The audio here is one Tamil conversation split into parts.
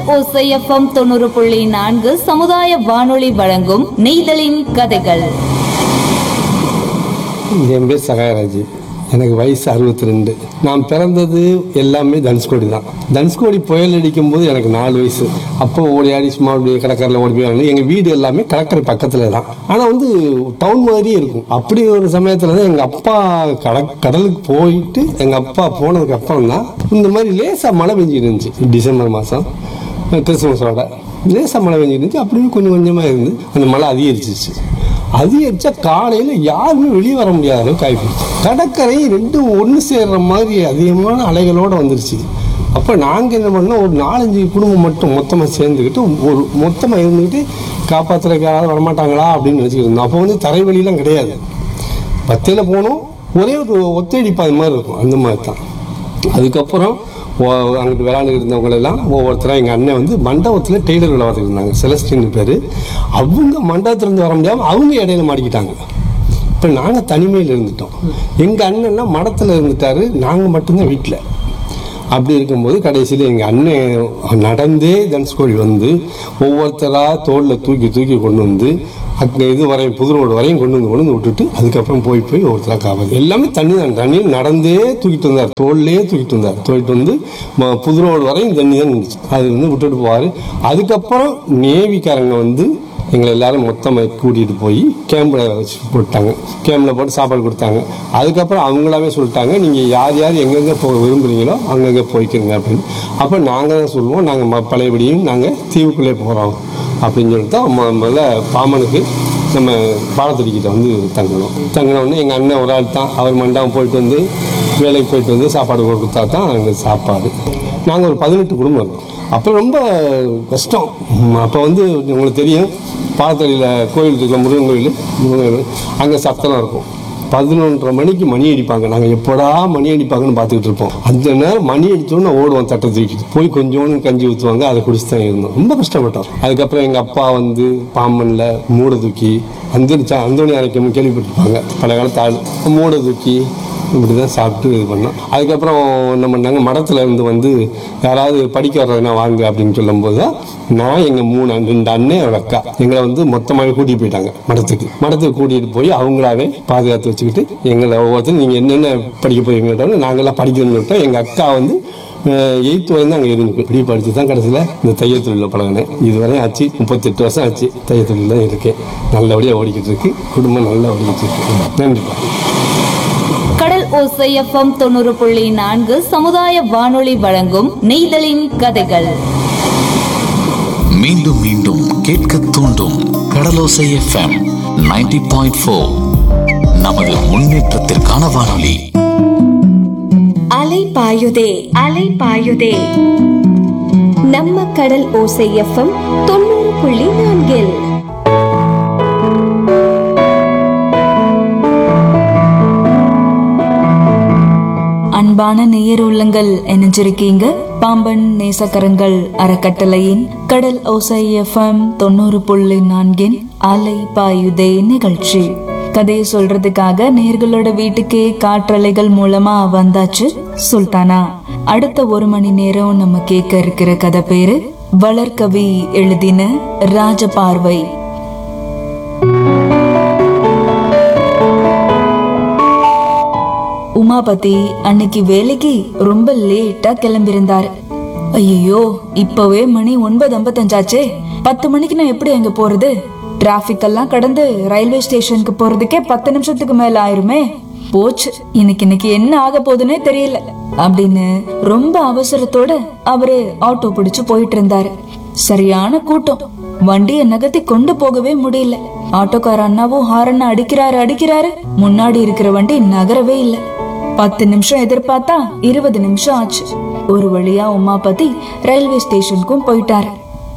ஓசைஎஃப்எம் தொண்ணூறு புள்ளி நான்கு சமுதாய வானொலி வழங்கும் நெய்தலின் கதைகள் என் பேர் சகாயராஜ் எனக்கு வயசு அறுபத்தி ரெண்டு நான் பிறந்தது எல்லாமே தனுஷ்கோடி தான் தனுஷ்கோடி புயல் அடிக்கும் போது எனக்கு நாலு வயசு அப்போ ஓடி ஆடி சும்மா அப்படியே கடற்கரையில் ஓடி போய் விளையாண்டு. எங்கள் வீடு எல்லாமே கடற்கரை பக்கத்தில் தான் ஆனால் வந்து டவுன் மாதிரியே இருக்கும் அப்படி ஒரு சமயத்தில் தான் எங்கள் அப்பா கட கடலுக்கு போயிட்டு எங்கள் அப்பா போனதுக்கு அப்புறம் தான் இந்த மாதிரி லேசாக மழை பெஞ்சிட்டு இருந்துச்சு டிசம்பர் மாதம் கிறிஸ்துமஸோட லேசாக மழை பெஞ்சிட்டு இருந்துச்சு அப்படியே கொஞ்சம் கொஞ்சமாக இருந்து அந்த மழை அதிகரிச்சிச்சு அதிகரிச்சா காலையில் யாருமே வெளியே வர முடியாத அளவுக்கு ஆகிப்போச்சு கடற்கரை ரெண்டும் ஒன்று சேர்ற மாதிரி அதிகமான அலைகளோடு வந்துருச்சு அப்போ நாங்கள் என்ன பண்ணோம் ஒரு நாலஞ்சு குடும்பம் மட்டும் மொத்தமாக சேர்ந்துக்கிட்டு ஒரு மொத்தமாக இருந்துக்கிட்டு காப்பாற்றுறதுக்கு யாராவது வரமாட்டாங்களா அப்படின்னு நினச்சிக்கிட்டு இருந்தோம் அப்போ வந்து தரைவழிலாம் கிடையாது பத்தையில் போனோம் ஒரே ஒரு ஒத்தடி பாதை மாதிரி இருக்கும் அந்த மாதிரி தான் அதுக்கப்புறம் ஓ- அங்கிட்டு விளையாண்டுட்டு இருந்தவங்களெல்லாம் ஒவ்வொருத்தராக எங்கள் அண்ணன் வந்து மண்டபத்தில் டெய்லர் வேலை பார்த்துட்டு இருந்தாங்க செலஸ்டின் பேர் அவங்க மண்டபத்துலேருந்து வர முடியாமல் அவங்க இடையில மாட்டிக்கிட்டாங்க இப்போ நாங்கள் தனிமையில் இருந்துட்டோம் எங்கள் அண்ணன்லாம் மடத்தில் இருந்துட்டாரு நாங்கள் மட்டும்தான் வீட்டில் அப்படி இருக்கும்போது கடைசியில் எங்கள் அண்ணன் நடந்தே தனுஷ்கோடி வந்து ஒவ்வொருத்தராக தோளில் தூக்கி தூக்கி கொண்டு வந்து அங்கே இது வரையும் புது ரோடு வரையும் கொண்டு வந்து கொண்டு வந்து விட்டுட்டு அதுக்கப்புறம் போய் போய் ஒருத்தராக காவல் எல்லாமே தண்ணி தான் தண்ணி நடந்தே தூக்கிட்டு வந்தார் தோல்லையே தூக்கிட்டு வந்தார் தூக்கிட்டு வந்து ம- புது ரோடு வரையும் தண்ணி தான் இருந்துச்சு அது வந்து விட்டுட்டு போவார் அதுக்கப்புறம் நேவிக்காரங்க வந்து எங்களை எல்லாரும் மொத்தமாக கூட்டிகிட்டு போய் கேம்பில் வச்சு போட்டாங்க கேம்பில் போட்டு சாப்பாடு கொடுத்தாங்க அதுக்கப்புறம் அவங்களாவே சொல்லிட்டாங்க நீங்கள் யார் யார் எங்கெங்கே போக விரும்புகிறீங்களோ அங்கங்கே போய்க்கிறங்க அப்படின்னு அப்போ நாங்கள் தான் சொல்லுவோம் நாங்கள் பழையபடியும் நாங்கள் தீவுக்குள்ளே போகிறோம் அப்படின்னு சொல்லிட்டு தான் மொ- முதல்ல பாமனுக்கு நம்ம பாலத்தடிக்கிட்ட வந்து தங்கணும் தங்கின உடனே எங்கள் அண்ணன் ஒரு ஆள் தான் அவர் மண்டபம் போயிட்டு வந்து வேலைக்கு போயிட்டு வந்து சாப்பாடு கொடுத்தா தான் அங்கே சாப்பாடு நாங்கள் ஒரு பதினெட்டு குடும்பம் இருக்கோம் அப்போ ரொம்ப கஷ்டம் அப்போ வந்து உங்களுக்கு தெரியும் பாலத்தடியில் கோயில் இருக்குல்ல முருகன் கோயில் முருகன் கோயில் அங்கே சத்தம் இருக்கும் பதினொன்றரை மணிக்கு மணி அடிப்பாங்க நாங்கள் எப்படா மணி அடிப்பாங்கன்னு பார்த்துக்கிட்டு இருப்போம் அந்த நேரம் மணி அடிச்சோன்னு ஓடுவோம் தட்டை தூக்கிட்டு போய் கொஞ்சோண்டு கஞ்சி ஊற்றுவாங்க அதை குடிச்சு தான் இருந்தோம் ரொம்ப கஷ்டப்பட்டோம் அதுக்கப்புறம் எங்கள் அப்பா வந்து பாம்பனில் மூடை தூக்கி அந்தரிச்சா அந்தோணி அரைக்கம் கேள்விப்பட்டிருப்பாங்க பல காலத்து ஆள் மூடை தூக்கி இப்படி தான் சாப்பிட்டு இது பண்ணோம் அதுக்கப்புறம் என்ன பண்ணாங்க மடத்துல இருந்து வந்து யாராவது படிக்க வர்றதுனா வாங்க அப்படின்னு சொல்லும்போது தான் நான் எங்கள் மூணு அண்ணன், ரெண்டு அண்ணன் ஒரு அக்கா எங்களை வந்து மொத்தமாகவே கூட்டிகிட்டு போயிட்டாங்க மடத்துக்கு மடத்துக்கு கூட்டிகிட்டு போய் அவங்களாவே பாதுகாத்து வச்சுக்கிட்டு எங்களை ஒவ்வொருத்தரும் நீங்கள் என்னென்ன படிக்க போறீங்கன்னு நாங்கள்லாம் படிக்கணும்னு விட்டோம் எங்கள் அக்கா வந்து எயித்து வரையும் தான் அங்கே இருந்து இப்படி படித்து தான் கடைசியில் இந்த தையல் தொழிலில் பழகினேன் இதுவரை ஆச்சு முப்பத்தெட்டு வருஷம் ஆச்சு தையல் தொழில் தான் இருக்கேன் நல்லபடியாக ஓடிக்கிட்டு இருக்கு குடும்பம் நல்லா ஓடிக்கிட்டு இருக்கு நன்றிப்பா கடல் ஓசைஎஃப்எம் தொண்ணூறு புள்ளி நான்கு சமுதாய வானொலி வழங்கும் நெய்தலின் கதைகள் மீண்டும் மீண்டும் கேட்க தூண்டும் கடலோசை எஃப்எம் 90.4 பாயிண்ட் ஃபோர் நமது முன்னேற்றத்திற்கான வானொலி அலை பாயுதே அலை பாயுதே நம்ம கடல் ஓசை எஃப்எம் தொண்ணூறு புள்ளி நான்கில் அன்பான நேயர் உள்ளங்கள் இணைஞ்சிருக்கீங்க பாம்பன் நேசக்கரங்கள் அறக்கட்டளையின் கடல் ஓசை எஃப்எம் தொண்ணூறு புள்ளி நான்கின் அலை பாயுதே நிகழ்ச்சி கதையை சொல்றதுக்காக நேர்களோட வீட்டுக்கே காற்றலைகள் மூலமா வந்தாச்சு சுல்தானா அடுத்த ஒரு மணி நேரம் நம்ம கேட்க இருக்கிற கதை பேரு வளர்கவி எழுதின ராஜபார்வை உமாபதி அன்னைக்கு வேலைக்கு ரொம்ப லேட்டா கிளம்பியிருந்தாரு ஐயோ இப்பவே மணி ஒன்பது ஐம்பத்தஞ்சாச்சே பத்து மணிக்கு நான் எப்படி அங்க போறது டிராபிக் எல்லாம் கடந்து ரயில்வே ஸ்டேஷனுக்கு போறதுக்கே பத்து நிமிஷத்துக்கு மேல ஆயிருமே போச்சு இன்னைக்கு இன்னைக்கு என்ன ஆக போகுதுன்னே தெரியல அப்படின்னு ரொம்ப அவசரத்தோட அவரு ஆட்டோ பிடிச்சு போயிட்டு இருந்தாரு சரியான கூட்டம் வண்டியை நகர்த்தி கொண்டு போகவே முடியல ஆட்டோக்கார அண்ணாவும் ஹாரன் அடிக்கிறாரு அடிக்கிறாரு முன்னாடி இருக்கிற வண்டி நகரவே இல்ல பத்து நிமிஷம் எதிர்பார்த்தா இருபது நிமிஷம் ஆச்சு ஒரு வழியா உமாபதி ரயில்வே ஸ்டேஷனுக்கும் போயிட்டாரு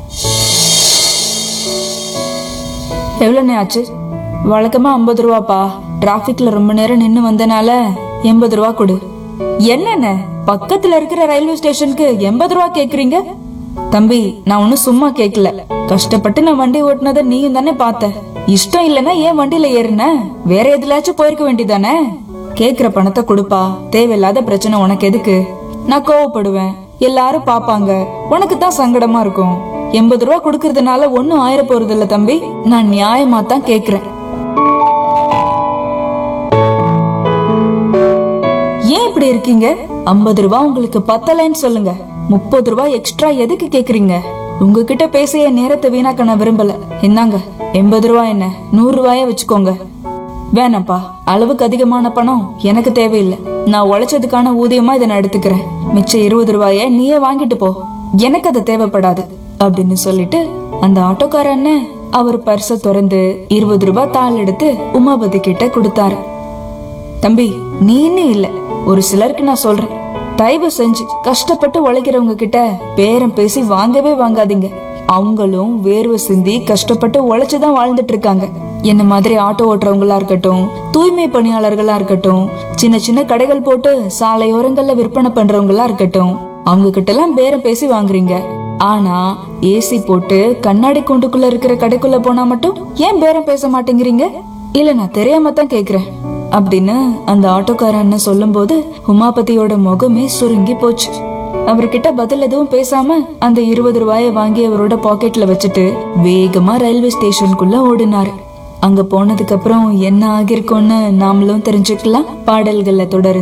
எவ்வளவு ஆச்சு வழக்கமா ஐம்பது ரூபாப்பா டிராபிக்ல ரொம்ப நேரம் நின்னு வந்தனால எண்பது ரூபா கொடு என்னென்ன பக்கத்துல இருக்கிற ரயில்வே ஸ்டேஷனுக்கு எண்பது ரூபா கேக்குறீங்க தம்பி நான் ஒன்னும் சும்மா கேக்கல கஷ்டப்பட்டு நான் வண்டி ஓட்டுனதை நீயும் தானே பார்த்த இஷ்டம் இல்லைன்னா ஏன் வண்டியில ஏறுன வேற எதுலாச்சும் போயிருக்க வேண்டியதானே கேக்குற பணத்தை கொடுப்பா தேவையில்லாத பிரச்சனை உனக்கு எதுக்கு நான் கோவப்படுவேன் எல்லாரும் பாப்பாங்க உனக்கு தான் சங்கடமா இருக்கும் எண்பது ரூபா கொடுக்கறதுனால ஒண்ணும் ஆயிர போறது இல்ல தம்பி நான் நியாயமா தான் கேக்குறேன் ஏன் இப்படி இருக்கீங்க ஐம்பது ரூபாய் உங்களுக்கு பத்தலைன்னு சொல்லுங்க முப்பது ரூபாய் எக்ஸ்ட்ரா எதுக்கு கேக்குறீங்க உங்ககிட்ட பேச என் நேரத்தை வீணாக்க நான் விரும்பல இந்தாங்க எண்பது ரூபாய் என்ன நூறு ரூபாய வச்சுக்கோங்க வேணாப்பா அளவுக்கு அதிகமான பணம் எனக்கு தேவையில்லை நான் உழைச்சதுக்கான ஊதியமா இதை நான் எடுத்துக்கிறேன் மிச்சம் இருபது ரூபாய நீயே வாங்கிட்டு போ எனக்கு அது தேவைப்படாது அப்படின்னு சொல்லிட்டு அந்த ஆட்டோக்கார அண்ணன் அவர் பர்ஸ திறந்து இருபது ரூபாய் தாள் எடுத்து உமாபதி கிட்ட கொடுத்தாரு தம்பி நீன்னு இல்ல ஒரு சிலருக்கு நான் சொல்றேன் தயவு செஞ்சு கஷ்டப்பட்டு உழைக்கிறவங்க கிட்ட பேரம் பேசி வாங்கவே வாங்காதீங்க அவங்களும் வேர்வை சிந்தி கஷ்டப்பட்டு உழைச்சுதான் வாழ்ந்துட்டு இருக்காங்க என்ன மாதிரி ஆட்டோ ஓட்டுறவங்களா இருக்கட்டும் தூய்மை பணியாளர்களா இருக்கட்டும் சின்ன சின்ன கடைகள் போட்டு சாலையோரங்கள்ல விற்பனை பண்றவங்களா இருக்கட்டும் அவங்க கிட்ட எல்லாம் பேரம் பேசி வாங்குறீங்க ஆனா ஏசி போட்டு கண்ணாடி கூண்டுக்குள்ள இருக்கிற கடைக்குள்ள போனா மட்டும் ஏன் பேரம் பேச மாட்டேங்கிறீங்க இல்ல நான் தெரியாம தான் கேக்குறேன் அப்படின்னு அந்த ஆட்டோக்கார அண்ணன் சொல்லும்போது உமாபதியோட முகமே சுருங்கி போச்சு அவர்கிட்ட பதில் எதுவும் பேசாம அந்த இருபது ரூபாய வாங்கி அவரோட பாக்கெட்ல வச்சுட்டு வேகமா ரயில்வே ஸ்டேஷனுக்குள்ள ஓடினாரு அங்க போனதுக்கு அப்புறம் என்ன ஆகிருக்கும்னு நாமளும் தெரிஞ்சுக்கலாம் பாடல்கள்ல தொடர்ந்து